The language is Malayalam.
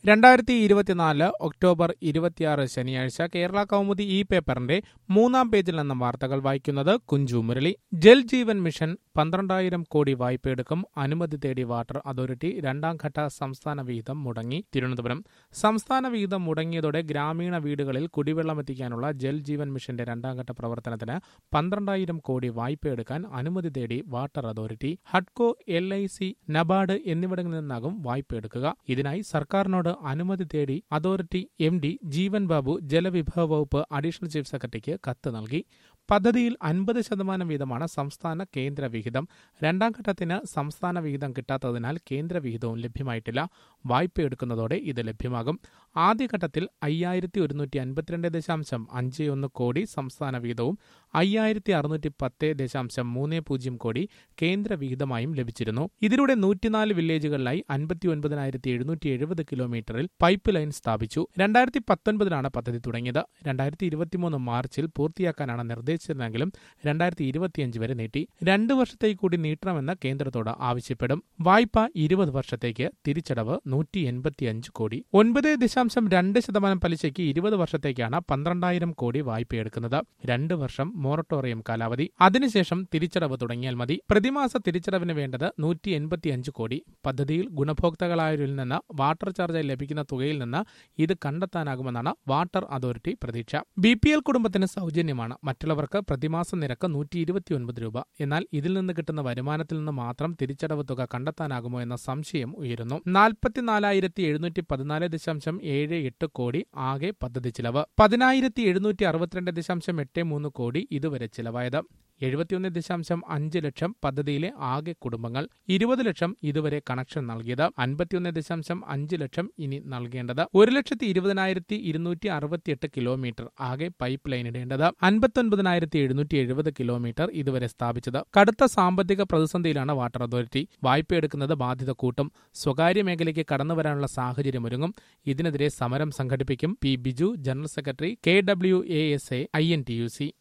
രണ്ടായിരത്തി ഇരുപത്തിനാല് ഒക്ടോബർ ഇരുപത്തിയാറ് ശനിയാഴ്ച കേരള കൗമുദി ഈ പേപ്പറിന്റെ മൂന്നാം പേജിൽ നിന്നും വാർത്തകൾ വായിക്കുന്നത് കുഞ്ചു മുരളി ജൽ ജീവൻ മിഷൻ പന്ത്രണ്ടായിരം കോടി വായ്പയെടുക്കും അനുമതി തേടി വാട്ടർ അതോറിറ്റി രണ്ടാം ഘട്ട സംസ്ഥാന വിഹിതം മുടങ്ങി തിരുവനന്തപുരം സംസ്ഥാന വിഹിതം മുടങ്ങിയതോടെ ഗ്രാമീണ വീടുകളിൽ കുടിവെള്ളം എത്തിക്കാനുള്ള ജൽ ജീവൻ മിഷന്റെ രണ്ടാം ഘട്ട പ്രവർത്തനത്തിന് പന്ത്രണ്ടായിരം കോടി വായ്പയെടുക്കാൻ അനുമതി തേടി വാട്ടർ അതോറിറ്റി ഹഡ്കോ എൽ ഐ സി നബാർഡ് എന്നിവിടങ്ങളിൽ നിന്നാകും വായ്പയെടുക്കുക ഇതിനായി സർക്കാരിനോട് അനുമതി തേടി authority M D Jeevan Babu ജലവിഭവ വകുപ്പ് അഡീഷണൽ ചീഫ് സെക്രട്ടറിക്ക് കത്ത് നൽകി പദ്ധതിയിൽ അൻപത് ശതമാനം വീതമാണ് സംസ്ഥാന കേന്ദ്ര വിഹിതം രണ്ടാം ഘട്ടത്തിന് സംസ്ഥാന വിഹിതം കിട്ടാത്തതിനാൽ കേന്ദ്ര വിഹിതവും ലഭ്യമായിട്ടില്ല വായ്പയെടുക്കുന്നതോടെ ഇത് ലഭ്യമാകും ആദ്യഘട്ടത്തിൽ അയ്യായിരത്തി ഒരുന്നൂറ്റി അൻപത്തിരണ്ട് ദശാംശം അഞ്ച് ഒന്ന് കോടി സംസ്ഥാന വിഹിതവും അയ്യായിരത്തി അറുന്നൂറ്റി പത്ത് ദശാംശം മൂന്ന് പൂജ്യം കോടി കേന്ദ്ര വിഹിതമായും ലഭിച്ചിരുന്നു ഇതിലൂടെ നൂറ്റിനാല് വില്ലേജുകളിലായി അൻപത്തി ഒൻപതിനായിരത്തി എഴുന്നൂറ്റി എഴുപത് കിലോമീറ്ററിൽ പൈപ്പ് ലൈൻ സ്ഥാപിച്ചു രണ്ടായിരത്തി പത്തൊൻപതിലാണ് പദ്ധതി തുടങ്ങിയത് രണ്ടായിരത്തി ഇരുപത്തിമൂന്ന് മാർച്ചിൽ പൂർത്തിയാക്കാനാണ് നിർദ്ദേശിച്ചതെങ്കിലും രണ്ടായിരത്തി ഇരുപത്തിയഞ്ച് വരെ നീട്ടി രണ്ടു വർഷത്തേക്ക് കൂടി നീട്ടണമെന്ന് കേന്ദ്രത്തോട് ആവശ്യപ്പെടും വായ്പ ഇരുപത് വർഷത്തേക്ക് തിരിച്ചടവ് നൂറ്റി എൺപത്തിയഞ്ച് കോടി ഒൻപത് ദശാംശം രണ്ട് ശതമാനം പലിശയ്ക്ക് ഇരുപത് വർഷത്തേക്കാണ് പന്ത്രണ്ടായിരം കോടി വായ്പയെടുക്കുന്നത് രണ്ട് വർഷം മൊറട്ടോറിയം കാലാവധി അതിനുശേഷം തിരിച്ചടവ് തുടങ്ങിയാൽ മതി പ്രതിമാസ തിരിച്ചടവിന് വേണ്ടത് നൂറ്റി എൺപത്തിയഞ്ച് കോടി പദ്ധതിയിൽ ഗുണഭോക്താക്കളായവരിൽ നിന്ന് വാട്ടർ ചാർജായി ലഭിക്കുന്ന തുകയിൽ നിന്ന് ഇത് കണ്ടെത്താനാകുമെന്നാണ് വാട്ടർ അതോറിറ്റി പ്രതീക്ഷ ബി പി എൽ കുടുംബത്തിന് സൗജന്യമാണ് മറ്റുള്ളവർക്ക് പ്രതിമാസ നിരക്ക് നൂറ്റി ഇരുപത്തിയൊൻപത് രൂപ എന്നാൽ ഇതിൽ നിന്ന് കിട്ടുന്ന വരുമാനത്തിൽ നിന്ന് മാത്രം തിരിച്ചടവ് തുക കണ്ടെത്താനാകുമോ എന്ന സംശയം ഉയരുന്നു നാൽപ്പത്തിനാലായിരത്തി എഴുന്നൂറ്റി പതിനാല് ദശാംശം ഏഴ് എട്ട് കോടി ആകെ പദ്ധതി ചിലവ് പതിനായിരത്തി എഴുന്നൂറ്റി അറുപത്തിരണ്ട് ദശാംശം എട്ട് മൂന്ന് കോടി ഇതുവരെ ചിലവായത് എഴുപത്തിയൊന്ന് ദശാംശം അഞ്ച് ലക്ഷം പദ്ധതിയിലെ ആകെ കുടുംബങ്ങൾ ഇരുപത് ലക്ഷം ഇതുവരെ കണക്ഷൻ നൽകിയത് അൻപത്തിയൊന്ന് ദശാംശം അഞ്ച് ലക്ഷം ഇനി നൽകേണ്ടത് ഒരു ലക്ഷത്തി ഇരുപതിനായിരത്തി ഇരുന്നൂറ്റി അറുപത്തിയെട്ട് കിലോമീറ്റർ ആകെ പൈപ്പ് ലൈൻ ഇടേണ്ടത് അൻപത്തൊൻപതിനായിരത്തി എഴുന്നൂറ്റി എഴുപത് കിലോമീറ്റർ ഇതുവരെ സ്ഥാപിച്ചത് കടുത്ത സാമ്പത്തിക പ്രതിസന്ധിയിലാണ് വാട്ടർ അതോറിറ്റി വായ്പയെടുക്കുന്നത് ബാധ്യത കൂട്ടും സ്വകാര്യ മേഖലയ്ക്ക് കടന്നുവരാനുള്ള സാഹചര്യം ഒരുങ്ങും ഇതിനെതിരെ സമരം സംഘടിപ്പിക്കും P Biju general secretary K W A S A I N T U C